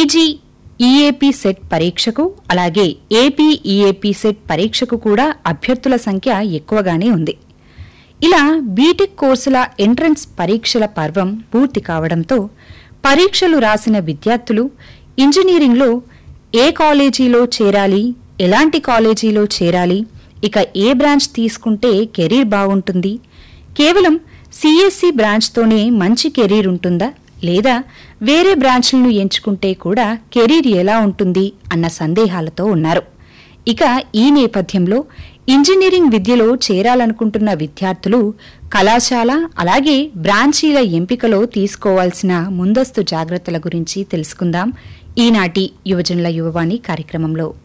PG EAP set పరీక్షకు అలాగే AP EAP set పరీక్షకు కూడా అభ్యర్థుల సంఖ్య ఎక్కువగానే ఉంది ఇలా బీటెక్ కోర్సుల ఎంట్రన్స్ పరీక్షల పర్వం పూర్తి కావడంతో పరీక్షలు రాసిన విద్యార్థులు ఇంజనీరింగ్లో ఏ కాలేజీలో చేరాలి ఎలాంటి కాలేజీలో చేరాలి ఇక ఏ బ్రాంచ్ తీసుకుంటే కెరీర్ బాగుంటుంది కేవలం సిఎస్సి బ్రాంచ్తోనే మంచి కెరీర్ ఉంటుందా లేదా వేరే బ్రాంచ్లను ఎంచుకుంటే కూడా కెరీర్ ఎలా ఉంటుంది అన్న సందేహాలతో ఉన్నారు ఇక ఈ నేపథ్యంలో ఇంజనీరింగ్ విద్యలో చేరాలనుకుంటున్న విద్యార్థులు కళాశాల అలాగే బ్రాంచీల ఎంపికలో తీసుకోవాల్సిన ముందస్తు జాగ్రత్తల గురించి తెలుసుకుందాం ఈనాటి యువజనుల యువవాణి కార్యక్రమంలో